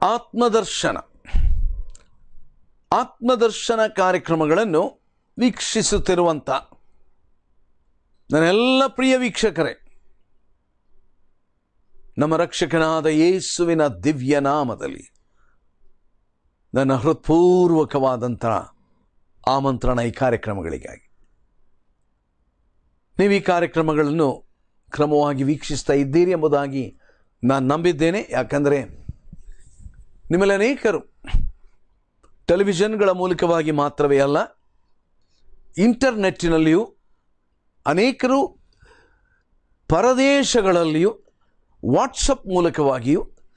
ಆತ್ಮದರ್ಶನ ಆತ್ಮದರ್ಶನ ಕಾರ್ಯಕ್ರಮಗಳನ್ನು ವೀಕ್ಷಿಸುತ್ತಿರುವಂಥ ನನ್ನೆಲ್ಲ ಪ್ರಿಯ ವೀಕ್ಷಕರೇ ನಮ್ಮ ರಕ್ಷಕನಾದ ಯೇಸುವಿನ ದಿವ್ಯ ನಾಮದಲ್ಲಿ ನನ್ನ ಹೃತ್ಪೂರ್ವಕವಾದಂಥ ಆಮಂತ್ರಣ ಈ ಕಾರ್ಯಕ್ರಮಗಳಿಗಾಗಿ ನೀವು ಈ ಕಾರ್ಯಕ್ರಮಗಳನ್ನು ಕ್ರಮವಾಗಿ ವೀಕ್ಷಿಸ್ತಾ ಇದ್ದೀರಿ ಎಂಬುದಾಗಿ ನಾನು ನಂಬಿದ್ದೇನೆ ಯಾಕಂದರೆ ನಿಮ್ಮಲ್ಲಿ ಅನೇಕರು ಟೆಲಿವಿಷನ್ಗಳ ಮೂಲಕವಾಗಿ ಮಾತ್ರವೇ ಅಲ್ಲ ಇಂಟರ್ನೆಟ್ಟಿನಲ್ಲಿಯೂ ಅನೇಕರು ಪರದೇಶಗಳಲ್ಲಿಯೂ ವಾಟ್ಸಪ್ ಮೂಲಕವಾಗಿಯೂ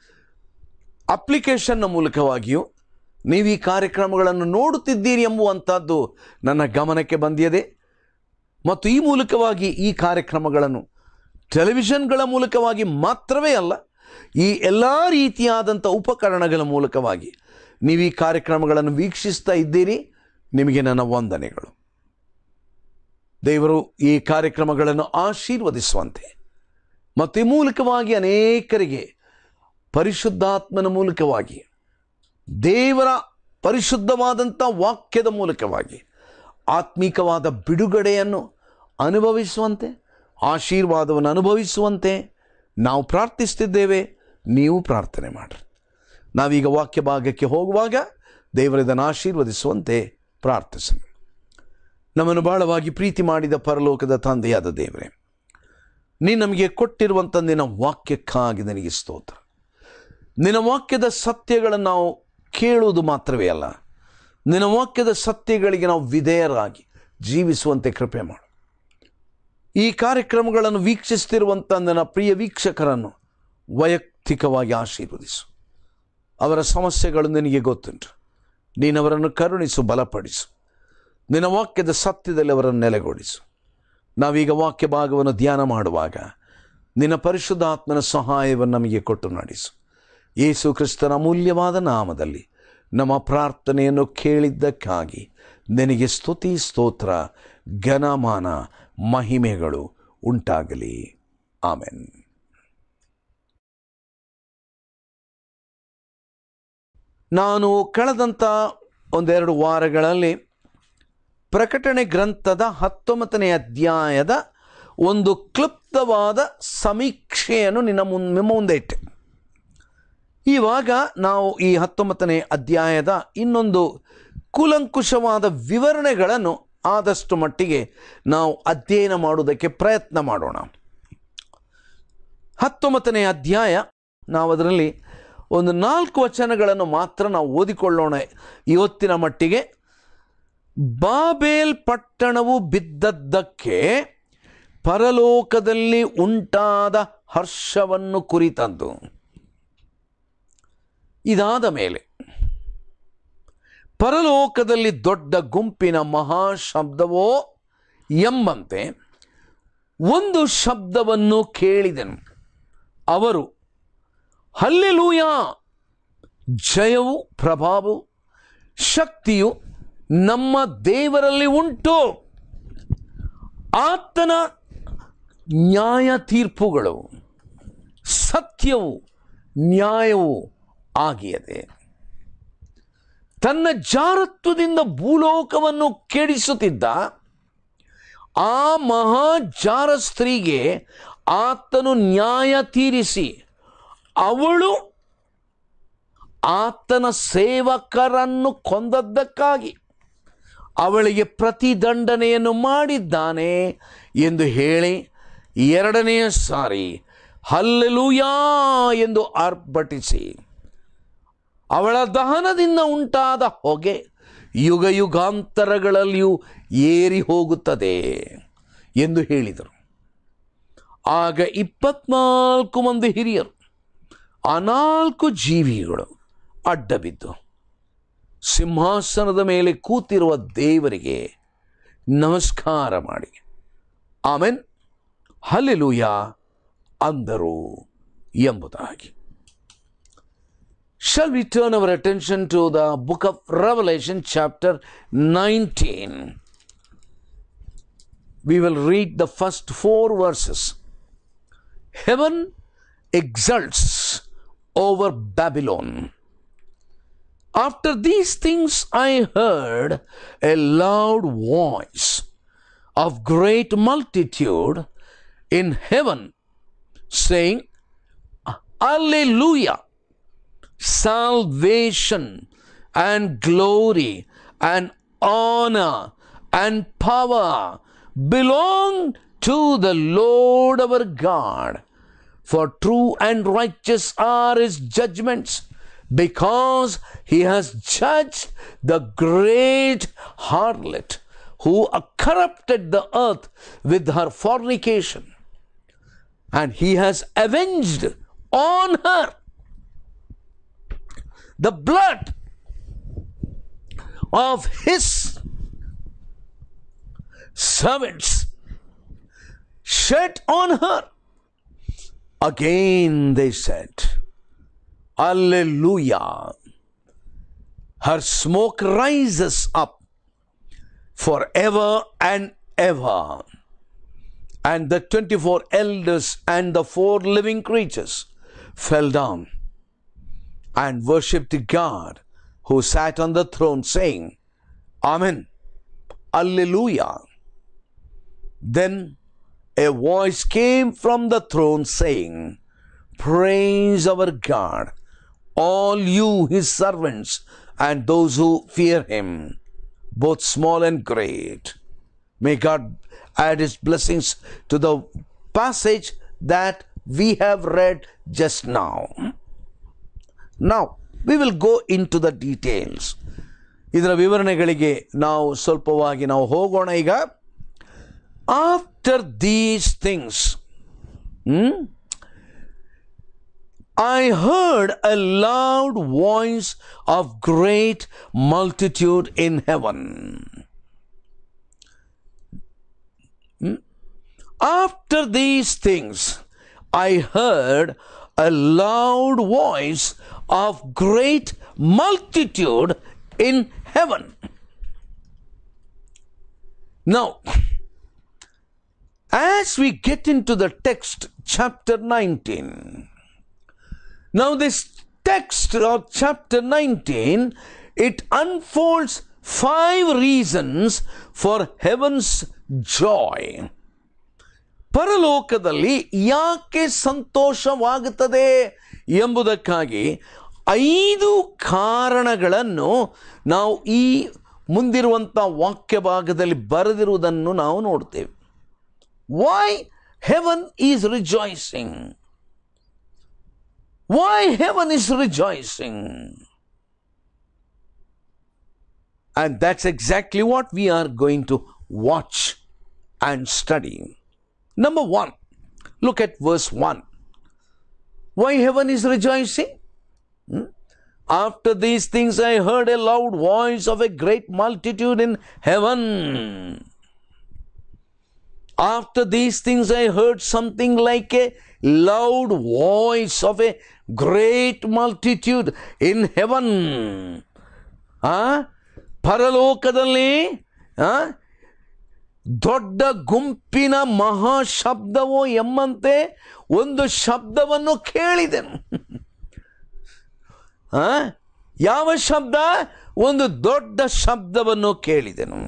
ಅಪ್ಲಿಕೇಶನ್ನ ಮೂಲಕವಾಗಿಯೂ ನೀವು ಈ ಕಾರ್ಯಕ್ರಮಗಳನ್ನು ನೋಡುತ್ತಿದ್ದೀರಿ ಎಂಬುವಂಥದ್ದು ನನ್ನ ಗಮನಕ್ಕೆ ಬಂದಿದೆ ಮತ್ತು ಈ ಮೂಲಕವಾಗಿ ಈ ಕಾರ್ಯಕ್ರಮಗಳನ್ನು ಟೆಲಿವಿಷನ್ಗಳ ಮೂಲಕವಾಗಿ ಮಾತ್ರವೇ ಅಲ್ಲ ಈ ಎಲ್ಲ ರೀತಿಯಾದಂಥ ಉಪಕರಣಗಳ ಮೂಲಕವಾಗಿ ನೀವು ಈ ಕಾರ್ಯಕ್ರಮಗಳನ್ನು ವೀಕ್ಷಿಸ್ತಾ ಇದ್ದೀರಿ ನಿಮಗೆ ನನ್ನ ವಂದನೆಗಳು ದೇವರು ಈ ಕಾರ್ಯಕ್ರಮಗಳನ್ನು ಆಶೀರ್ವದಿಸುವಂತೆ ಮತ್ತು ಈ ಮೂಲಕವಾಗಿ ಅನೇಕರಿಗೆ ಪರಿಶುದ್ಧಾತ್ಮನ ಮೂಲಕವಾಗಿ ದೇವರ ಪರಿಶುದ್ಧವಾದಂಥ ವಾಕ್ಯದ ಮೂಲಕವಾಗಿ ಆತ್ಮಿಕವಾದ ಬಿಡುಗಡೆಯನ್ನು ಅನುಭವಿಸುವಂತೆ ಆಶೀರ್ವಾದವನ್ನು ಅನುಭವಿಸುವಂತೆ ನಾವು ಪ್ರಾರ್ಥಿಸ್ತಿದ್ದೇವೆ ನೀವು ಪ್ರಾರ್ಥನೆ ಮಾಡಿರಿ ನಾವೀಗ ವಾಕ್ಯ ಭಾಗಕ್ಕೆ ಹೋಗುವಾಗ ದೇವರಿದನ್ನು ಆಶೀರ್ವದಿಸುವಂತೆ ಪ್ರಾರ್ಥಿಸೋಣ ನಮ್ಮನ್ನು ಬಹಳವಾಗಿ ಪ್ರೀತಿ ಮಾಡಿದ ಪರಲೋಕದ ತಂದೆಯಾದ ದೇವರೇ ನೀ ನಮಗೆ ಕೊಟ್ಟಿರುವಂಥ ನಿನ್ನ ವಾಕ್ಯಕ್ಕಾಗಿ ನನಗೆ ಸ್ತೋತ್ರ ನಿನ್ನ ವಾಕ್ಯದ ಸತ್ಯಗಳನ್ನು ನಾವು ಕೇಳುವುದು ಮಾತ್ರವೇ ಅಲ್ಲ ನಿನ್ನ ವಾಕ್ಯದ ಸತ್ಯಗಳಿಗೆ ನಾವು ವಿಧೇಯರಾಗಿ ಜೀವಿಸುವಂತೆ ಕೃಪೆ ಮಾಡು ಈ ಕಾರ್ಯಕ್ರಮಗಳನ್ನು ವೀಕ್ಷಿಸ್ತಿರುವಂಥ ನನ್ನ ಪ್ರಿಯ ವೀಕ್ಷಕರನ್ನು ವೈಯಕ್ತಿಕವಾಗಿ ಆಶೀರ್ವದಿಸು ಅವರ ಸಮಸ್ಯೆಗಳು ನಿನಗೆ ಗೊತ್ತುಂಟು ನೀನವರನ್ನು ಕರುಣಿಸು ಬಲಪಡಿಸು ನಿನ್ನ ವಾಕ್ಯದ ಸತ್ಯದಲ್ಲಿ ಅವರನ್ನು ನೆಲೆಗೊಳಿಸು ನಾವೀಗ ವಾಕ್ಯ ಭಾಗವನ್ನು ಧ್ಯಾನ ಮಾಡುವಾಗ ನಿನ್ನ ಪರಿಶುದ್ಧಾತ್ಮನ ಸಹಾಯವನ್ನು ನಮಗೆ ಕೊಟ್ಟು ನಡೆಸು ಯೇಸು ಕ್ರಿಸ್ತನ ಅಮೂಲ್ಯವಾದ ನಾಮದಲ್ಲಿ ನಮ್ಮ ಪ್ರಾರ್ಥನೆಯನ್ನು ಕೇಳಿದ್ದಕ್ಕಾಗಿ ನಿನಗೆ ಸ್ತುತಿ ಸ್ತೋತ್ರ ಘನಮಾನ ಮಹಿಮೆಗಳು ಉಂಟಾಗಲಿ ಆಮೆನ್ ನಾನು ಕಳೆದಂಥ ಒಂದೆರಡು ವಾರಗಳಲ್ಲಿ ಪ್ರಕಟಣೆ ಗ್ರಂಥದ ಹತ್ತೊಂಬತ್ತನೇ ಅಧ್ಯಾಯದ ಒಂದು ಕ್ಲುಪ್ತವಾದ ಸಮೀಕ್ಷೆಯನ್ನು ನಿನ್ನ ಮುನ್ ನಿಮ್ಮ ಮುಂದೆ ಇಟ್ಟೆ ಇವಾಗ ನಾವು ಈ ಹತ್ತೊಂಬತ್ತನೇ ಅಧ್ಯಾಯದ ಇನ್ನೊಂದು ಕೂಲಂಕುಷವಾದ ವಿವರಣೆಗಳನ್ನು ಆದಷ್ಟು ಮಟ್ಟಿಗೆ ನಾವು ಅಧ್ಯಯನ ಮಾಡುವುದಕ್ಕೆ ಪ್ರಯತ್ನ ಮಾಡೋಣ ಹತ್ತೊಂಬತ್ತನೇ ಅಧ್ಯಾಯ ನಾವು ಅದರಲ್ಲಿ ಒಂದು ನಾಲ್ಕು ವಚನಗಳನ್ನು ಮಾತ್ರ ನಾವು ಓದಿಕೊಳ್ಳೋಣ ಇವತ್ತಿನ ಮಟ್ಟಿಗೆ ಬಾಬೇಲ್ ಪಟ್ಟಣವು ಬಿದ್ದದ್ದಕ್ಕೆ ಪರಲೋಕದಲ್ಲಿ ಉಂಟಾದ ಹರ್ಷವನ್ನು ಕುರಿತಂದು ಇದಾದ ಮೇಲೆ ಪರಲೋಕದಲ್ಲಿ ದೊಡ್ಡ ಗುಂಪಿನ ಮಹಾಶಬ್ದವೋ ಎಂಬಂತೆ ಒಂದು ಶಬ್ದವನ್ನು ಕೇಳಿದೆನು ಅವರು ಹಲ್ಲೆಲೂಯ ಜಯವು ಪ್ರಭಾವವು ಶಕ್ತಿಯು ನಮ್ಮ ದೇವರಲ್ಲಿ ಉಂಟು ಆತನ ನ್ಯಾಯ ತೀರ್ಪುಗಳು ಸತ್ಯವು ನ್ಯಾಯವು ಆಗಿಯದೆ ತನ್ನ ಜಾರತ್ವದಿಂದ ಭೂಲೋಕವನ್ನು ಕೆಡಿಸುತ್ತಿದ್ದ ಆ ಮಹಾ ಜಾರ ಸ್ತ್ರೀಗೆ ಆತನು ನ್ಯಾಯ ತೀರಿಸಿ ಅವಳು ಆತನ ಸೇವಕರನ್ನು ಕೊಂದದ್ದಕ್ಕಾಗಿ ಅವಳಿಗೆ ಪ್ರತಿದಂಡನೆಯನ್ನು ಮಾಡಿದ್ದಾನೆ ಎಂದು ಹೇಳಿ ಎರಡನೆಯ ಸಾರಿ ಹಲ್ಲೆಲೂಯಾ ಎಂದು ಆರ್ಭಟಿಸಿ ಅವಳ ದಹನದಿಂದ ಉಂಟಾದ ಹೊಗೆ ಯುಗ ಯುಗಾಂತರಗಳಲ್ಲಿಯೂ ಏರಿ ಹೋಗುತ್ತದೆ ಎಂದು ಹೇಳಿದರು ಆಗ ಇಪ್ಪತ್ನಾಲ್ಕು ಮಂದಿ ಹಿರಿಯರು ಆ ನಾಲ್ಕು ಜೀವಿಗಳು ಅಡ್ಡಬಿದ್ದು ಸಿಂಹಾಸನದ ಮೇಲೆ ಕೂತಿರುವ ದೇವರಿಗೆ ನಮಸ್ಕಾರ ಮಾಡಿ ಆಮೇನ್ ಹಲ್ಲೆಲೂಯ ಅಂದರು ಎಂಬುದಾಗಿ Shall we turn our attention to the book of Revelation, chapter 19? We will read the first four verses. Heaven exults over Babylon. After these things I heard a loud voice of great multitude in heaven saying, Alleluia! Salvation and glory and honor and power belong to the Lord our God. For true and righteous are his judgments, because he has judged the great harlot who corrupted the earth with her fornication. And he has avenged on her the blood of his servants shed on her. Again they said, Alleluia. Her smoke rises up forever and ever. And the 24 elders and the four living creatures fell down and worshipped God who sat on the throne, saying, Amen. Alleluia. Then a voice came from the throne saying, Praise our God, all you his servants and those who fear him, both small and great. May God add his blessings to the passage that we have read just now. Now, we will go into the details. ಇದರ ವಿವರಣೆಗಳಿಗೆ ನಾವು ಸ್ವಲ್ಪವಾಗಿ ನಾವು ಹೋಗೋಣ ಈಗ after these things I heard a loud voice of great multitude in heaven. Hmm? After these things, I heard a loud voice of great multitude in heaven. Now, as we get into the text, chapter 19, now, this text of chapter 19 it unfolds five reasons for heaven's joy. ಪರಲೋಕದಲ್ಲಿ ಯಾಕೆ ಸಂತೋಷವಾಗುತ್ತದೆ ಎಂಬುದಕ್ಕಾಗಿ ಐದು ಕಾರಣಗಳನ್ನು ನಾವು ಈ ಮುಂದಿರುವಂಥ ವಾಕ್ಯ ಭಾಗದಲ್ಲಿ ಬರೆದಿರುವುದನ್ನು ನಾವು ನೋಡ್ತೇವೆ why heaven is rejoicing why heaven is rejoicing. And that's exactly what we are going to watch and study. Number one, look at verse 1. Why heaven is rejoicing? Hmm? After these things, I heard a loud voice of a great multitude in heaven. After these things, I heard something like a loud voice of a great multitude in heaven. ಆ ಪರಲೋಕದಲ್ಲಿ ಆ ದೊಡ್ಡ ಗುಂಪಿನ ಮಹಾಶಬ್ದವೋ ಎಂಬಂತೆ ಒಂದು ಶಬ್ದವನ್ನು ಕೇಳಿದೆನು ಆ ಯಾವ ಶಬ್ದ ಒಂದು ದೊಡ್ಡ ಶಬ್ದವನ್ನು ಕೇಳಿದೆನು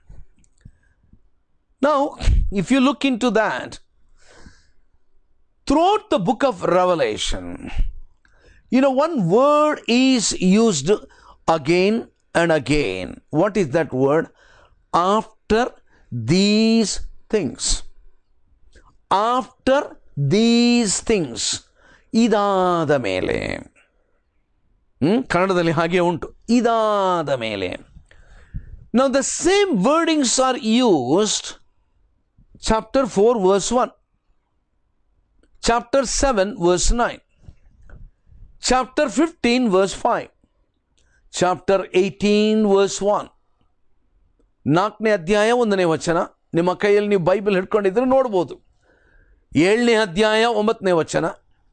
ನಾವು if you look into that throughout the book of Revelation, you know, one word is used again and again. What is that word? After these things. After these things. ಇದಾದ ಮೇಲೆ ಹ್ಮ್? ಕನ್ನಡದಲ್ಲಿ ಹಾಗೆ ಉಂಟು ಇದಾದ ಮೇಲೆ ನಾವು the same wordings are used chapter four verse one chapter 7, verse 9, chapter 15, verse 5, chapter 18, verse 1. ನಾಲ್ಕನೇ ಅಧ್ಯಾಯ ಒಂದನೇ ವಚನ ನಿಮ್ಮ ಕೈಯಲ್ಲಿ ನೀವು ಬೈಬಲ್ ಹಿಡ್ಕೊಂಡಿದ್ರೆ ನೋಡ್ಬೋದು ಏಳನೇ ಅಧ್ಯಾಯ ಒಂಬತ್ತನೇ ವಚನ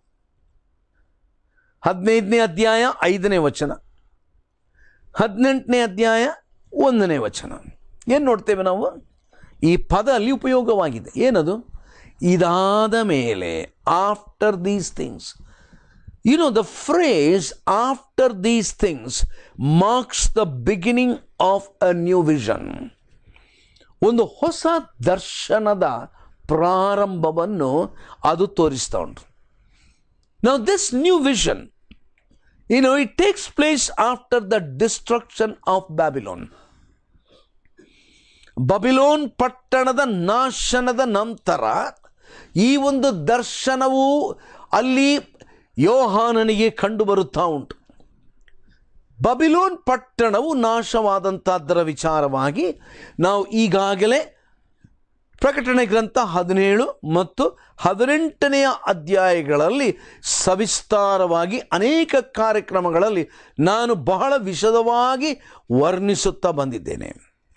ಹದಿನೈದನೇ ಅಧ್ಯಾಯ ಐದನೇ ವಚನ ಹದಿನೆಂಟನೇ ಅಧ್ಯಾಯ ಒಂದನೇ ವಚನ ಏನು ನೋಡ್ತೇವೆ ನಾವು ಈ ಪದ ಅಲ್ಲಿ ಉಪಯೋಗವಾಗಿದೆ ಏನದು ಇದಾದ ಮೇಲೆ after these things You know, the phrase after these things marks the beginning of a new vision. ಒಂದು ಹೊಸ ದರ್ಶನದ ಪ್ರಾರಂಭವನ್ನು ಅದು ತೋರಿಸ್ತಾ ಉಂಟು Now, this new vision, you know, it takes place after the destruction of Babylon. ಬಬಿಲೋನ್ ಪಟ್ಟಣದ ನಾಶನದ ನಂತರ ಈ ಒಂದು ದರ್ಶನವು ಅಲ್ಲಿ ಯೋಹಾನನಿಗೆ ಕಂಡು ಬರುತ್ತಾ ಉಂಟು ಬಬಿಲೋನ್ ಪಟ್ಟಣವು ನಾಶವಾದಂಥದ್ದರ ವಿಚಾರವಾಗಿ ನಾವು ಈಗಾಗಲೇ ಪ್ರಕಟಣೆ ಗ್ರಂಥ ಹದಿನೇಳು ಮತ್ತು ಹದಿನೆಂಟನೆಯ ಅಧ್ಯಾಯಗಳಲ್ಲಿ ಸವಿಸ್ತಾರವಾಗಿ ಅನೇಕ ಕಾರ್ಯಕ್ರಮಗಳಲ್ಲಿ ನಾನು ಬಹಳ ವಿಶದವಾಗಿ ವರ್ಣಿಸುತ್ತಾ ಬಂದಿದ್ದೇನೆ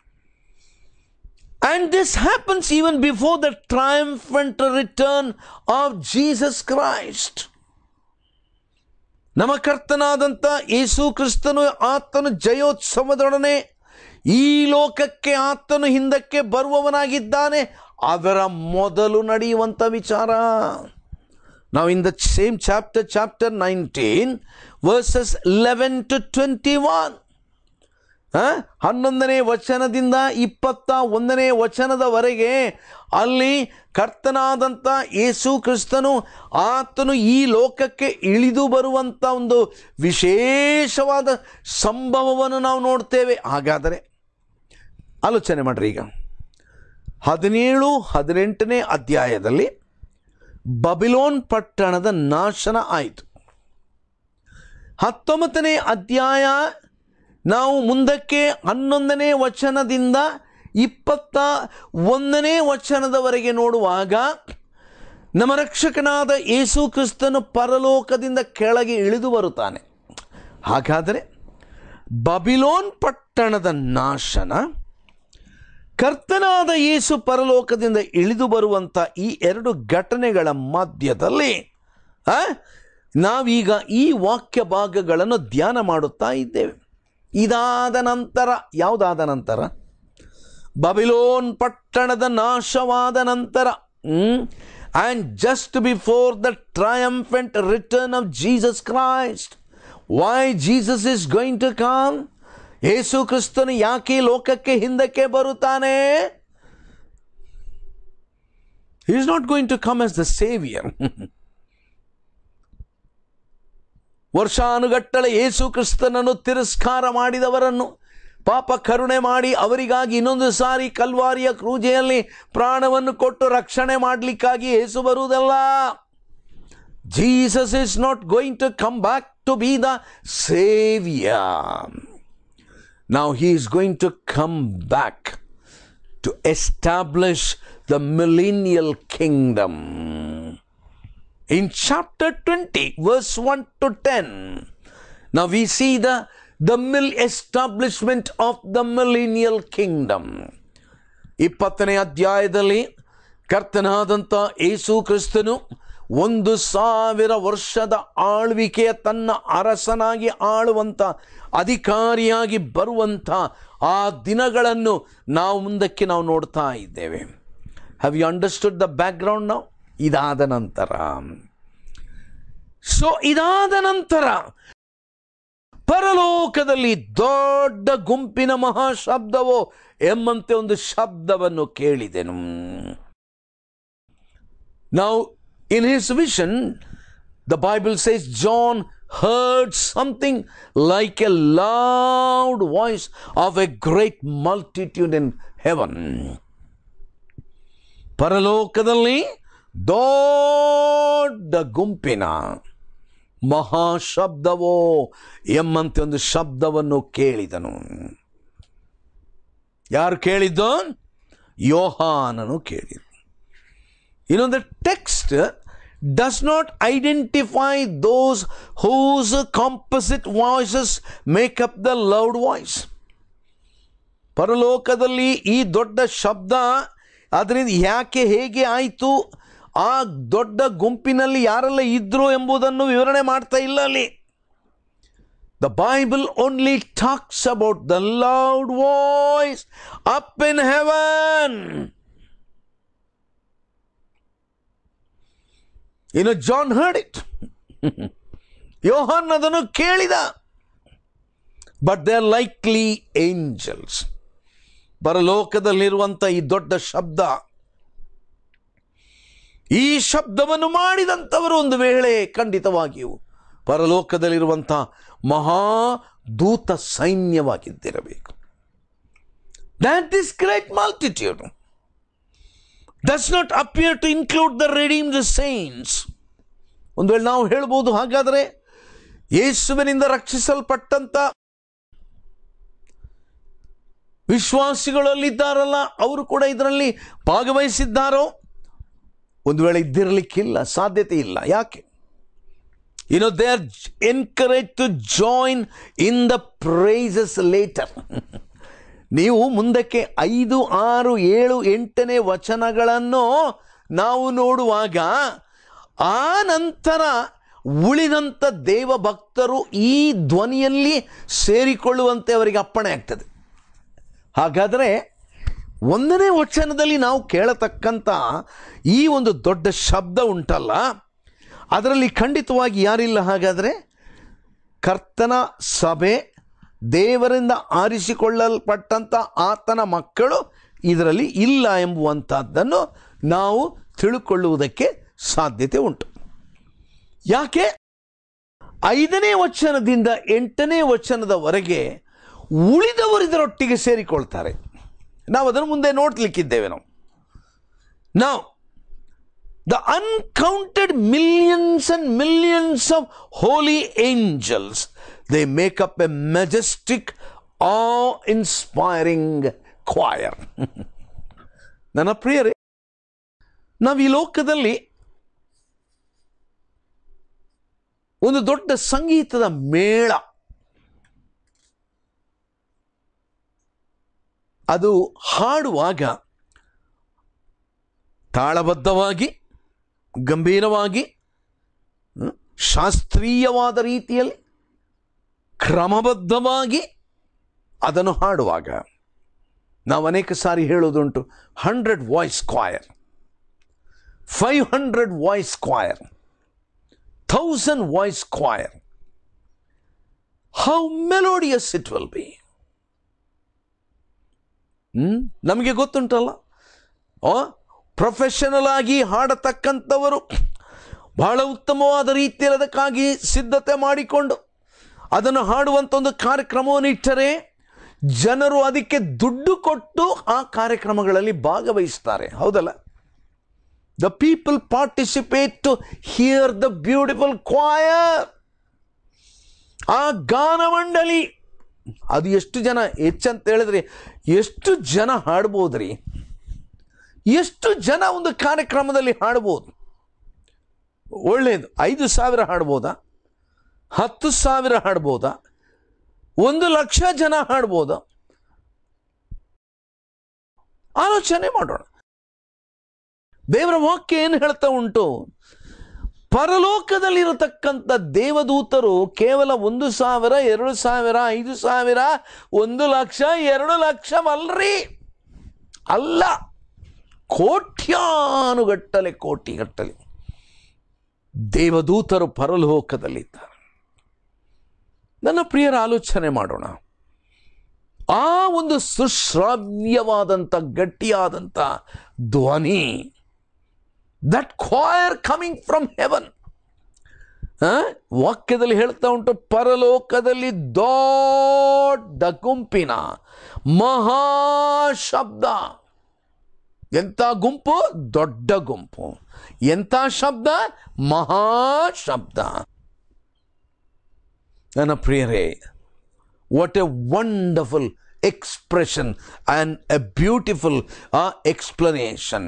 And this happens even before the triumphant return of Jesus Christ. ನಮ್ಮ ಕರ್ತನಾದಂಥ ಯೇಸು ಕ್ರಿಸ್ತನು ಆತನು ಜಯೋತ್ಸವದೊಡನೆ ಈ ಲೋಕಕ್ಕೆ ಆತನು ಹಿಂದಕ್ಕೆ ಬರುವವನಾಗಿದ್ದಾನೆ ಅದರ ಮೊದಲು ನಡೆಯುವಂಥ ವಿಚಾರ ನಾವು in the same chapter chapter nineteen verses eleven to twenty one ಹನ್ನೊಂದನೇ ವಚನದಿಂದ ಇಪ್ಪತ್ತ ಒಂದನೇ ವಚನದವರೆಗೆ ಅಲ್ಲಿ ಕರ್ತನಾದಂಥ ಯೇಸು ಕ್ರಿಸ್ತನು ಆತನು ಈ ಲೋಕಕ್ಕೆ ಇಳಿದು ಬರುವಂಥ ಒಂದು ವಿಶೇಷವಾದ ಸಂಭವವನ್ನು ನಾವು ನೋಡ್ತೇವೆ ಹಾಗಾದರೆ ಆಲೋಚನೆ ಮಾಡ್ರಿ ಈಗ ಹದಿನೇಳು ಹದಿನೆಂಟನೇ ಅಧ್ಯಾಯದಲ್ಲಿ ಬಬಿಲೋನ್ ಪಟ್ಟಣದ ನಾಶನ ಆಯಿತು ಹತ್ತೊಂಬತ್ತನೇ ಅಧ್ಯಾಯ ನಾವು ಮುಂದಕ್ಕೆ ಹನ್ನೊಂದನೇ ವಚನದಿಂದ ಇಪ್ಪತ್ತ ಒಂದನೇ ವಚನದವರೆಗೆ ನೋಡುವಾಗ ನಮ್ಮ ರಕ್ಷಕನಾದ ಯೇಸು ಕ್ರಿಸ್ತನು ಪರಲೋಕದಿಂದ ಕೆಳಗೆ ಇಳಿದು ಬರುತ್ತಾನೆ ಹಾಗಾದರೆ ಬಬಿಲೋನ್ ಪಟ್ಟಣದ ನಾಶನ ಕರ್ತನಾದ ಯೇಸು ಪರಲೋಕದಿಂದ ಇಳಿದು ಬರುವಂಥ ಈ ಎರಡು ಘಟನೆಗಳ ಮಧ್ಯದಲ್ಲಿ ಆ, ನಾವೀಗ ಈ ವಾಕ್ಯ ಭಾಗಗಳನ್ನು ಧ್ಯಾನ ಮಾಡುತ್ತಾ ಇದ್ದೇವೆ ಇದಾದ ನಂತರ ಯಾವುದಾದ ನಂತರ ಬಬಿಲೋನ್ ಪಟ್ಟಣದ ನಾಶವಾದ ನಂತರ and just before the triumphant return of Jesus Christ why Jesus is going to come ಯೇಸು ಕ್ರಿಸ್ತನು ಯಾಕೆ ಈ ಲೋಕಕ್ಕೆ ಹಿಂದಕ್ಕೆ ಬರುತ್ತಾನೆ is not going to come as the saviour ವರ್ಷಾನುಗಟ್ಟಲೆ ಯೇಸು ಕ್ರಿಸ್ತನನ್ನು ತಿರಸ್ಕಾರ ಮಾಡಿದವರನ್ನು ಪಾಪ ಕರುಣೆ ಮಾಡಿ ಅವರಿಗಾಗಿ ಇನ್ನೊಂದು ಸಾರಿ ಕಲ್ವಾರಿಯ ಕ್ರೂಜೆಯಲ್ಲಿ ಪ್ರಾಣವನ್ನು ಕೊಟ್ಟು ರಕ್ಷಣೆ ಮಾಡಲಿಕ್ಕಾಗಿ ಯೇಸು ಬರುವುದಲ್ಲ Jesus is not going to come back to be the saviour Now he is going to come back to establish the millennial kingdom. In chapter 20, verse 1 to 10, now we see the, the mil- establishment of the millennial kingdom. ಇಪ್ಪತ್ತನೇ ಅಧ್ಯಾಯದಲ್ಲಿ ಕರ್ತನಾದಂಥ ಯೇಸು ಕ್ರಿಸ್ತನು ಒಂದು ಸಾವಿರ ವರ್ಷದ ಆಳ್ವಿಕೆಯ ತನ್ನ ಅರಸನಾಗಿ ಆಳುವಂಥ ಅಧಿಕಾರಿಯಾಗಿ ಬರುವಂಥ ಆ ದಿನಗಳನ್ನು ನಾವು ಮುಂದಕ್ಕೆ ನಾವು ನೋಡ್ತಾ ಇದ್ದೇವೆ have you understood the background ನಾವು ಇದಾದ ನಂತರ ಸೊ ಇದಾದ ನಂತರ ಪರಲೋಕದಲ್ಲಿ ದೊಡ್ಡ ಗುಂಪಿನ ಮಹಾಶಬ್ದವೋ ಎಂಬಂತೆ ಒಂದು ಶಬ್ದವನ್ನು ಕೇಳಿದೆನು ನಾವು in his vision the Bible says John heard something like a loud voice of a great multitude in heaven. ಪರಲೋಕದಲ್ಲಿ ದೊಡ್ಡ ಗುಂಪಿನ ಮಹಾಶಬ್ದವೋ ಎಂಬಂತೆ ಒಂದು ಶಬ್ದವನ್ನು ಕೇಳಿದನು ಯಾರು ಕೇಳಿದ್ದು ಯೋಹಾನನು ಕೇಳಿದ ಇನ್ನೊಂದು text does not identify those whose composite voices make up the loud voice. ಪರಲೋಕದಲ್ಲಿ ಈ ದೊಡ್ಡ ಶಬ್ದ ಅದರಿಂದ ಯಾಕೆ ಹೇಗೆ ಆಯಿತು ಆ ದೊಡ್ಡ ಗುಂಪಿನಲ್ಲಿ ಯಾರೆಲ್ಲ ಇದ್ರು ಎಂಬುದನ್ನು ವಿವರಣೆ ಮಾಡ್ತಾ ಇಲ್ಲ ಅಲ್ಲಿ the Bible only talks about the loud voice up in heaven You know, John heard it. ಯೋಹಾನ್ ಅದನ್ನು ಕೇಳಿದ but they are likely angels ಪರಲೋಕದಲ್ಲಿರುವಂಥ ಈ ದೊಡ್ಡ ಶಬ್ದ ಈ ಶಬ್ದವನ್ನು ಮಾಡಿದಂಥವರು ಒಂದು ವೇಳೆ ಖಂಡಿತವಾಗಿಯೂ ಪರಲೋಕದಲ್ಲಿರುವಂಥ ಮಹಾದೂತ ಸೈನ್ಯವಾಗಿದ್ದಿರಬೇಕು that is great multitude does not appear to include the redeemed saints ಒಂದು ವೇಳೆ ನಾವು ಹೇಳ್ಬೋದು ಹಾಗಾದರೆ ಯೇಸುವಿನಿಂದ ರಕ್ಷಿಸಲ್ಪಟ್ಟಂತ ವಿಶ್ವಾಸಿಗಳಲ್ಲಿದ್ದಾರಲ್ಲ ಅವರು ಕೂಡ ಇದರಲ್ಲಿ ಭಾಗವಹಿಸಿದ್ದಾರೋ ಒಂದು ವೇಳೆ ಇದ್ದಿರಲಿಕ್ಕಿಲ್ಲ ಸಾಧ್ಯತೆ ಇಲ್ಲ ಯಾಕೆ you know they are encourage to join in the praises later ನೀವು ಮುಂದಕ್ಕೆ ಐದು ಆರು ಏಳು ಎಂಟನೇ ವಚನಗಳನ್ನು ನಾವು ನೋಡುವಾಗ ಆ ನಂತರ ಉಳಿದಂಥ ದೇವ ಭಕ್ತರು ಈ ಧ್ವನಿಯಲ್ಲಿ ಸೇರಿಕೊಳ್ಳುವಂತೆ ಅವರಿಗೆ ಅಪ್ಪಣೆ ಆಗ್ತದೆ ಹಾಗಾದರೆ ಒಂದನೇ ವಚನದಲ್ಲಿ ನಾವು ಕೇಳತಕ್ಕಂಥ ಈ ಒಂದು ದೊಡ್ಡ ಶಬ್ದ ಉಂಟಲ್ಲ ಅದರಲ್ಲಿ ಖಂಡಿತವಾಗಿ ಯಾರಿಲ್ಲ ಹಾಗಾದರೆ ಕರ್ತನ ಸಭೆ ದೇವರಿಂದ ಆರಿಸಿಕೊಳ್ಳಲ್ಪಟ್ಟಂಥ ಆತನ ಮಕ್ಕಳು ಇದರಲ್ಲಿ ಇಲ್ಲ ಎಂಬುವಂಥದ್ದನ್ನು ನಾವು ತಿಳ್ಕೊಳ್ಳುವುದಕ್ಕೆ ಸಾಧ್ಯತೆ ಉಂಟು ಯಾಕೆ ಐದನೇ ವಚನದಿಂದ ಎಂಟನೇ ವಚನದವರೆಗೆ ಉಳಿದವರು ಇದರೊಟ್ಟಿಗೆ ಸೇರಿಕೊಳ್ತಾರೆ ನಾವು ಅದನ್ನು ಮುಂದೆ ನೋಡ್ಲಿಕ್ಕಿದ್ದೇವೆ ನಾವು ನಾವು the uncounted millions and millions of holy angels they make up a majestic awe inspiring choir ನನ್ನ ಪ್ರಿಯರೇ ನಾವು ಈ ಲೋಕದಲ್ಲಿ ಒಂದು ದೊಡ್ಡ ಸಂಗೀತದ ಮೇಳ ಅದು ಹಾಡುವಾಗ ತಾಳಬದ್ಧವಾಗಿ ಗಂಭೀರವಾಗಿ ಹ್ಮ್, ಶಾಸ್ತ್ರೀಯವಾದ ರೀತಿಯಲ್ಲಿ ಕ್ರಮಬದ್ಧವಾಗಿ ಅದನ್ನು ಹಾಡುವಾಗ ನಾವು ಅನೇಕ ಸಾರಿ ಹೇಳೋದುಂಟು hundred voice choir five hundred voice choir thousand voice choir how melodious it will be hmm? ನಮಗೆ ಗೊತ್ತುಂಟಲ್ಲ ಆ ಪ್ರೊಫೆಷನಲ್ ಆಗಿ ಹಾಡತಕ್ಕಂಥವರು ಬಹಳ ಉತ್ತಮವಾದ ರೀತಿಯಲ್ಲಿ ಅದಕ್ಕಾಗಿ ಸಿದ್ಧತೆ ಮಾಡಿಕೊಂಡು ಅದನ್ನು ಹಾಡುವಂಥ ಒಂದು ಕಾರ್ಯಕ್ರಮವನ್ನು ಇಟ್ಟರೆ ಜನರು ಅದಕ್ಕೆ ದುಡ್ಡು ಕೊಟ್ಟು ಆ ಕಾರ್ಯಕ್ರಮಗಳಲ್ಲಿ ಭಾಗವಹಿಸ್ತಾರೆ ಹೌದಲ್ಲ the people participate to hear the beautiful choir ಆ ಗಾನ ಮಂಡಳಿ ಅದು ಎಷ್ಟು ಜನ ಹೆಚ್ಚಂತ ಹೇಳಿದ್ರೆ ಎಷ್ಟು ಜನ ಹಾಡ್ಬೋದ್ರಿ ಎಷ್ಟು ಜನ ಒಂದು ಕಾರ್ಯಕ್ರಮದಲ್ಲಿ ಹಾಡ್ಬೋದು ಒಳ್ಳೆಯದು ಐದು ಸಾವಿರ ಹಾಡ್ಬೋದಾ ಹತ್ತು ಸಾವಿರ ಹಾಡ್ಬೋದಾ ಒಂದು ಲಕ್ಷ ಜನ ಹಾಡ್ಬೋದಾ ಆಲೋಚನೆ ಮಾಡೋಣ ದೇವರ ವಾಕ್ಯ ಏನು ಹೇಳ್ತಾ ಉಂಟು ಪರಲೋಕದಲ್ಲಿರತಕ್ಕಂಥ ದೇವದೂತರು ಕೇವಲ ಒಂದು ಸಾವಿರ ಎರಡು ಸಾವಿರ ಐದು ಸಾವಿರ ಒಂದು ಲಕ್ಷ ಎರಡು ಲಕ್ಷವಲ್ರಿ ಅಲ್ಲ ಕೋಟ್ಯಾನುಗಟ್ಟಲೆ ಕೋಟಿಗಟ್ಟಲೆ ದೇವದೂತರು ಪರಲೋಕದಲ್ಲಿದ್ದಾರೆ ನನ್ನ ಪ್ರಿಯರ ಆಲೋಚನೆ ಮಾಡೋಣ ಆ ಒಂದು ಸುಶ್ರಾವ್ಯವಾದಂಥ ಗಟ್ಟಿಯಾದಂಥ ಧ್ವನಿ that choir coming from heaven ವಾಕ್ಯದಲ್ಲಿ ಹೇಳ್ತಾ ಉಂಟು ಪರಲೋಕದಲ್ಲಿ ದೊಡ್ಡ ಗುಂಪಿನ ಮಹಾಶಬ್ದ ಎಂಥ ಗುಂಪು ದೊಡ್ಡ ಗುಂಪು ಎಂಥ ಶಬ್ದ ಮಹಾಶಬ್ದ ನನ್ನ ಪ್ರಿಯರೇ what a wonderful expression and a beautiful explanation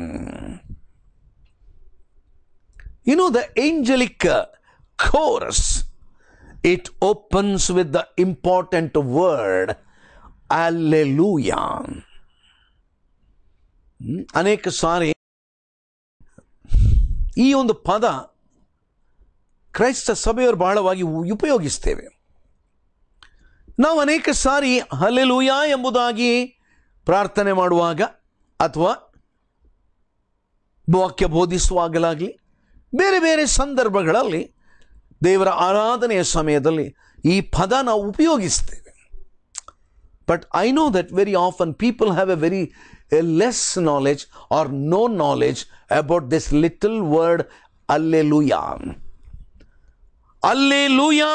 You know, the angelic uh, chorus, it opens with the important word, Alleluia. Hmm? ಅನೇಕ ಸಾರಿ ಈ ಒಂದು ಪದ ಕ್ರೈಸ್ತ ಸಭೆಯವರು ಬಹಳವಾಗಿ ಉ- ಉಪಯೋಗಿಸ್ತೇವೆ ನಾವು ಅನೇಕ ಸಾರಿ ಹಲೆಲೂಯ ಎಂಬುದಾಗಿ ಪ್ರಾರ್ಥನೆ ಮಾಡುವಾಗ ಅಥವಾ ವಾಕ್ಯ ಬೋಧಿಸುವಾಗಲಾಗಲಿ ಬೇರೆ ಬೇರೆ ಸಂದರ್ಭಗಳಲ್ಲಿ ದೇವರ ಆರಾಧನೆಯ ಸಮಯದಲ್ಲಿ ಈ ಪದ ನಾವು ಉಪಯೋಗಿಸ್ತೇವೆ but I know that very often people have a very less knowledge or no knowledge about this little word alleluia ಅಲ್ಲೆ ಲೂಯಾ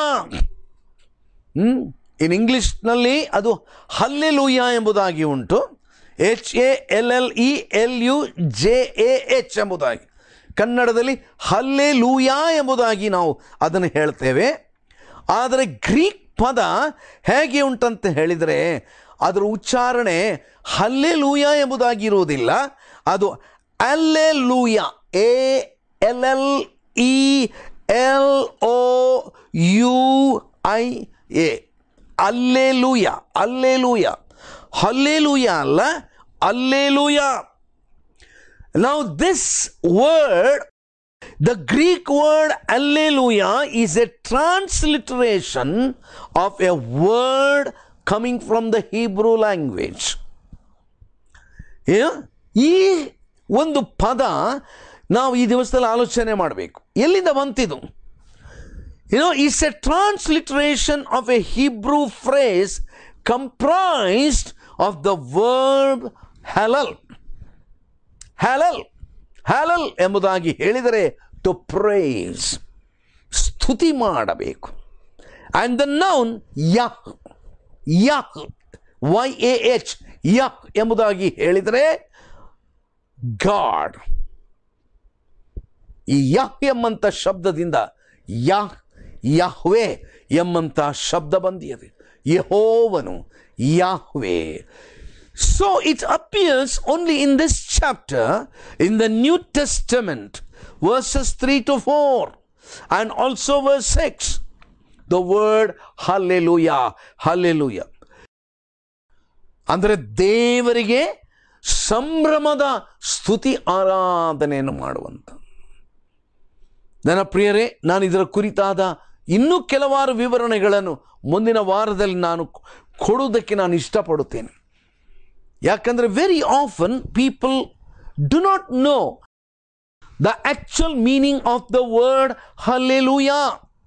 ಇನ್ ಇಂಗ್ಲಿಷ್ನಲ್ಲಿ ಅದು ಹಲ್ಲೆ ಲೂಯಾ ಎಂಬುದಾಗಿ ಉಂಟು H A L L E L U J A H ಎಂಬುದಾಗಿ ಕನ್ನಡದಲ್ಲಿ ಹಲ್ಲೆ hallelujah ಎಂಬುದಾಗಿ ನಾವು ಅದನ್ನು ಹೇಳ್ತೇವೆ ಆದರೆ ಗ್ರೀಕ್ ಪದ ಹೇಗೆ ಉಂಟಂತ ಹೇಳಿದರೆ ಅದರ ಉಚ್ಚಾರಣೆ ಹಲ್ಲೆ ಲೂಯಾ ಎಂಬುದಾಗಿ ಇರುವುದಿಲ್ಲ ಅದು alleluia A L L E L O U I A alleluia alleluia hallelujah ಅಲ್ಲ alleluia Now, this word, the Greek word Alleluia, is a transliteration of a word coming from the Hebrew language. Yeah? ಈ ಒಂದು ಪದ ನಾವು ಈ ದಿವಸದಲ್ಲಿ ಆಲೋಚನೆ ಮಾಡಬೇಕು ಎಲ್ಲಿಂದ ಬಂತಿದು You know, it's a transliteration of a Hebrew phrase comprised of the verb halal. ಹ್ಯಾಲಲ್ ಹ್ಯಾಲಲ್ ಎಂಬುದಾಗಿ ಹೇಳಿದರೆ ಟು ಪ್ರೇಸ್ ಸ್ತುತಿ ಮಾಡಬೇಕು and the noun yah yah Y A H yah ಎಂಬುದಾಗಿ ಹೇಳಿದರೆ ಗಾಡ್ ಈ ಯಹ್ ಎಂಬಂಥ ಶಬ್ದದಿಂದ ಯಹ್ ಯಹ್ವೆ ಎಂಬಂಥ ಶಬ್ದ ಬಂದಿದೆ ಯಹೋವನು ಯಾಹ್ವೆ So it appears only in this chapter in the New Testament, verses 3 to 4, and also verse 6. The word hallelujah, hallelujah. ಅಂದರೆ ದೇವರಿಗೆ ಸಂಭ್ರಮದ ಸ್ತುತಿ ಆರಾಧನೆಯನ್ನು ಮಾಡುವಂಥ ನನ್ನ ಪ್ರಿಯರೇ ನಾನು ಇದರ ಕುರಿತಾದ ಇನ್ನೂ ಕೆಲವಾರು ವಿವರಣೆಗಳನ್ನು ಮುಂದಿನ ವಾರದಲ್ಲಿ ನಾನು ಕೊಡುವುದಕ್ಕೆ ನಾನು ಇಷ್ಟಪಡುತ್ತೇನೆ ಯಾಕಂದರೆ very often people do not know the actual meaning of the word hallelujah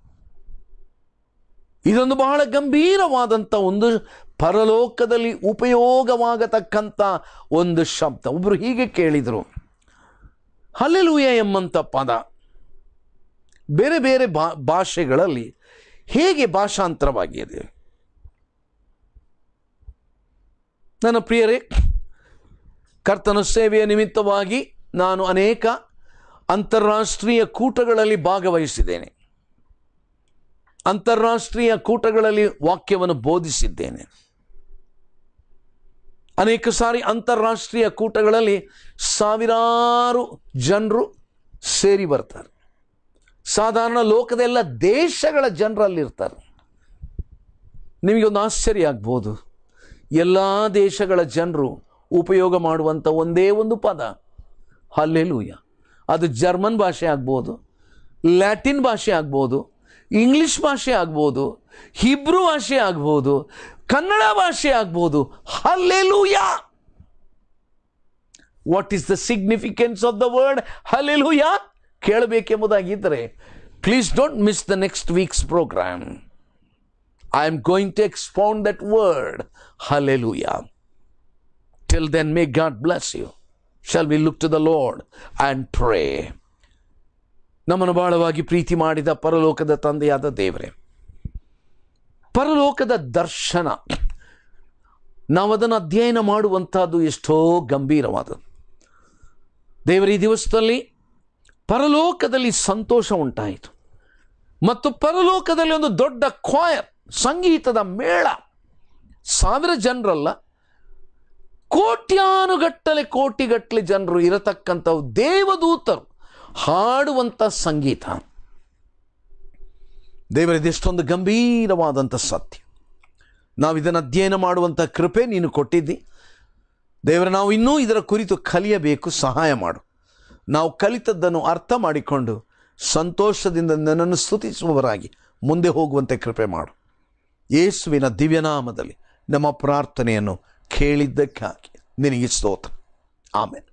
ಇದೊಂದು ಬಹಳ ಗಂಭೀರವಾದಂಥ ಒಂದು ಪರಲೋಕದಲ್ಲಿ ಉಪಯೋಗವಾಗತಕ್ಕಂಥ ಒಂದು ಶಬ್ದ ಒಬ್ಬರು ಹೀಗೆ ಕೇಳಿದರು ಹಲ್ಲೆಲೂಯ ಎಂಬಂಥ ಪದ ಬೇರೆ ಬೇರೆ ಭಾ ಭಾಷೆಗಳಲ್ಲಿ ಹೇಗೆ ಭಾಷಾಂತರವಾಗಿದೆ ನನ್ನ ಪ್ರಿಯರೇ ಕರ್ತನ ಸೇವೆಯ ನಿಮಿತ್ತವಾಗಿ ನಾನು ಅನೇಕ ಅಂತಾರಾಷ್ಟ್ರೀಯ ಕೂಟಗಳಲ್ಲಿ ಭಾಗವಹಿಸಿದ್ದೇನೆ ಅಂತಾರಾಷ್ಟ್ರೀಯ ಕೂಟಗಳಲ್ಲಿ ವಾಕ್ಯವನ್ನು ಬೋಧಿಸಿದ್ದೇನೆ ಅನೇಕ ಸಾರಿ ಅಂತಾರಾಷ್ಟ್ರೀಯ ಕೂಟಗಳಲ್ಲಿ ಸಾವಿರಾರು ಜನರು ಸೇರಿ ಬರ್ತಾರೆ ಸಾಧಾರಣ ಲೋಕದ ಎಲ್ಲ ದೇಶಗಳ ಜನರಲ್ಲಿರ್ತಾರೆ ನಿಮಗೊಂದು ಆಶ್ಚರ್ಯ ಆಗ್ಬೋದು ಎಲ್ಲ ದೇಶಗಳ ಜನರು ಉಪಯೋಗ ಮಾಡುವಂಥ ಒಂದೇ ಒಂದು ಪದ ಹಲ್ಲೆಲೂಯ ಅದು ಜರ್ಮನ್ ಭಾಷೆ ಆಗ್ಬೋದು ಲ್ಯಾಟಿನ್ ಭಾಷೆ ಆಗ್ಬೋದು ಇಂಗ್ಲಿಷ್ ಭಾಷೆ ಆಗ್ಬೋದು ಹಿಬ್ರು ಭಾಷೆ ಆಗ್ಬೋದು ಕನ್ನಡ ಭಾಷೆ ಆಗ್ಬೋದು hallelujah what is the significance of the word hallelujah ಕೇಳಬೇಕೆಂಬುದಾಗಿದ್ದರೆ please don't miss the next week's programme I am going to expound that word. Hallelujah. Till then, may God bless you. Shall we look to the Lord and pray? ನಮ್ಮನ್ನು ಬಹಳವಾಗಿ ಪ್ರೀತಿ ಮಾಡಿದ ಪರಲೋಕದ ತಂದೆಯಾದ ದೇವರೇ ಪರಲೋಕದ ದರ್ಶನ ನಾವು ಅದನ್ನು ಅಧ್ಯಯನ ಮಾಡುವಂಥದ್ದು ಎಷ್ಟೋ ಗಂಭೀರವಾದದ್ದು ದೇವರ ಈ ದಿವಸದಲ್ಲಿ ಪರಲೋಕದಲ್ಲಿ ಸಂತೋಷ ಉಂಟಾಯಿತು ಮತ್ತು ಪರಲೋಕದಲ್ಲಿ ಒಂದು ದೊಡ್ಡ ಕ್ವಾಯರ್ ಸಂಗೀತದ ಮೇಳ ಸಾವಿರ ಜನರಲ್ಲ ಕೋಟ್ಯಾನುಗಟ್ಟಲೆ ಕೋಟಿಗಟ್ಟಲೆ ಜನರು ಇರತಕ್ಕಂಥವು ದೇವದೂತರು ಹಾಡುವಂಥ ಸಂಗೀತ ದೇವರಿದೆಷ್ಟೊಂದು ಗಂಭೀರವಾದಂಥ ಸತ್ಯ ನಾವು ಇದನ್ನು ಅಧ್ಯಯನ ಮಾಡುವಂಥ ಕೃಪೆ ನೀನು ಕೊಟ್ಟಿದ್ದಿ ದೇವರ ನಾವು ಇನ್ನೂ ಇದರ ಕುರಿತು ಕಲಿಯಬೇಕು ಸಹಾಯ ಮಾಡು ನಾವು ಕಲಿತದ್ದನ್ನು ಅರ್ಥ ಮಾಡಿಕೊಂಡು ಸಂತೋಷದಿಂದ ನನ್ನನ್ನು ಸ್ತುತಿಸುವವರಾಗಿ ಮುಂದೆ ಹೋಗುವಂತೆ ಕೃಪೆ ಮಾಡು ಯೇಸುವಿನ ದಿವ್ಯನಾಮದಲ್ಲಿ ನಮ್ಮ ಪ್ರಾರ್ಥನೆಯನ್ನು ಕೇಳಿದ್ದಕ್ಕಾಗಿ ನಿನಗೆ ಸ್ತೋತ್ರ ಆಮೇಲೆ